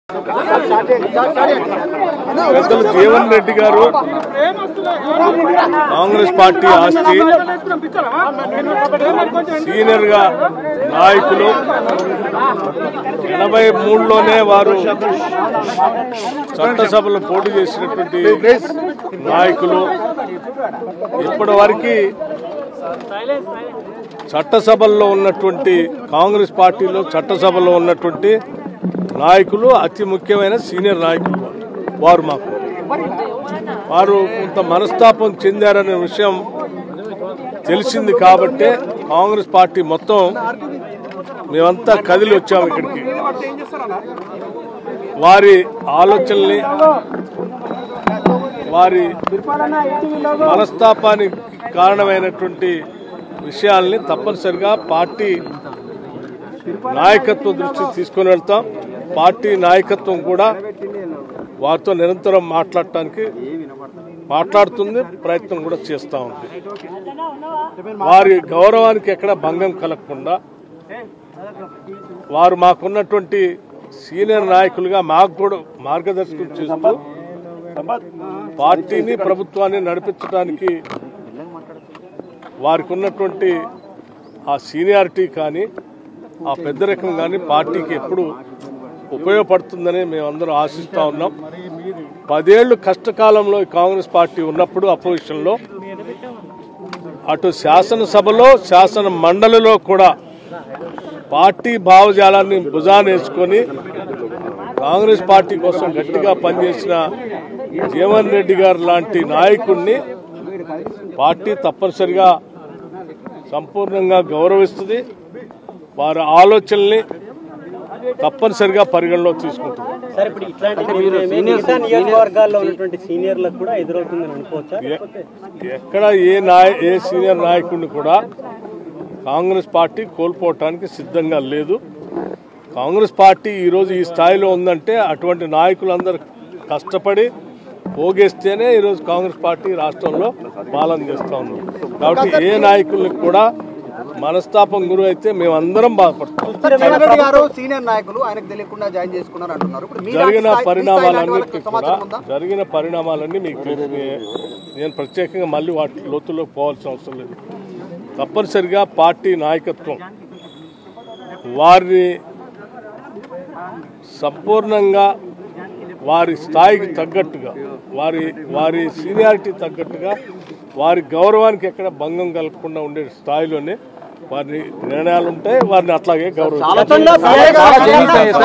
పెద్దలు జీవన్ రెడ్డి గారు కాంగ్రెస్ పార్టీ ఆస్తి సీనియర్ గా నాయకులు ఎనభై మూడులోనే వారు చట్టసభలో పోటీ చేసినటువంటి నాయకులు ఇప్పటి వరకు చట్టసభల్లో ఉన్నటువంటి కాంగ్రెస్ పార్టీలో చట్టసభలో ఉన్నటువంటి నాయకులు అతి ముఖ్యమైన సీనియర్ నాయకులు వారు మాకు వారు కొంత మనస్తాపం చెందారనే విషయం తెలిసింది కాబట్టే కాంగ్రెస్ పార్టీ మొత్తం మేమంతా కదిలి వచ్చాము ఇక్కడికి వారి ఆలోచనల్ని వారి మనస్తాపానికి కారణమైనటువంటి విషయాల్ని తప్పనిసరిగా పార్టీ నాయకత్వం దృష్టికి తీసుకొని వెళ్తాం పార్టీ నాయకత్వం కూడా వారితో నిరంతరం మాట్లాడటానికి మాట్లాడుతుంది ప్రయత్నం కూడా చేస్తూ ఉంది వారి గౌరవానికి ఎక్కడ భంగం కలగకుండా వారు మాకున్నటువంటి సీనియర్ నాయకులుగా మాకు కూడా మార్గదర్శకం చేస్తూ పార్టీని ప్రభుత్వాన్ని నడిపించడానికి వారికి ఉన్నటువంటి ఆ సీనియారిటీ కానీ ఆ పెద్దరికం కానీ పార్టీకి ఎప్పుడు ఉపయోగపడుతుందని మేమందరం ఆశిస్తూ ఉన్నాం పదేళ్లు కష్టకాలంలో ఈ కాంగ్రెస్ పార్టీ ఉన్నప్పుడు అపోజిషన్లో అటు శాసనసభలో శాసన మండలిలో కూడా పార్టీ భావజాలాన్ని భుజానేసుకొని కాంగ్రెస్ పార్టీ కోసం గట్టిగా పనిచేసిన జీవన్ రెడ్డి గారు లాంటి నాయకుడిని పార్టీ తప్పనిసరిగా సంపూర్ణంగా గౌరవిస్తుంది వారి ఆలోచనల్ని తప్పనిసరిగా పరిగణలో తీసుకుంటుంది సార్ ఇప్పుడు ఇట్లాంటి నిర్ణయమే మిగతా నియోజకవర్గాల్లో ఉన్నటువంటి సీనియర్లకు కూడా ఎదురవుతుందని అనుకోవచ్చా ఎ- ఎక్కడ ఏ నాయ ఏ సీనియర్ నాయకుడిని కూడా కాంగ్రెస్ పార్టీ కోల్పోవటానికి సిద్ధంగా లేదు కాంగ్రెస్ పార్టీ ఈరోజు ఈ స్థాయిలో ఉందంటే అటువంటి నాయకులందరూ కష్టపడి పోగేస్తేనే ఈరోజు కాంగ్రెస్ పార్టీ రాష్ట్రంలో పాలన చేస్తూ ఉన్నాం కాబట్టి ఏ నాయకులకు కూడా మనస్తాపం గురి అయితే మేమందరం బాధపడతాం జగన్ రెడ్డి గారు సీనియర్ నాయకులు ఆయనకు తెలియకుండా జాయిన్ చేసుకున్నారు అంటున్నారు ఇప్పుడు మీ జరిగిన స్థాయి- మీ స్థాయి నాటి పరిణామాలన్నిటి వాళ్ళకి కూడా సమాచారం ఉందా జరిగిన పరిణామాలన్నీ మీకు తెలిసి నేను ప్రత్యేకంగా మళ్ళీ వాటి లోతులో పోవాల్సిన అవసరం లేదు తప్పనిసరిగా పార్టీ నాయకత్వం వారిని సంపూర్ణంగా వారి స్థాయికి తగ్గట్టుగా వారి వారి సీనియారిటీ తగ్గట్టుగా వారి గౌరవానికి ఎక్కడ భంగం కలగకుండా ఉండే స్థాయిలోనే వారి నిర్ణయాలు ఉంటాయి వారిని అట్లాగే గౌరవం చాలా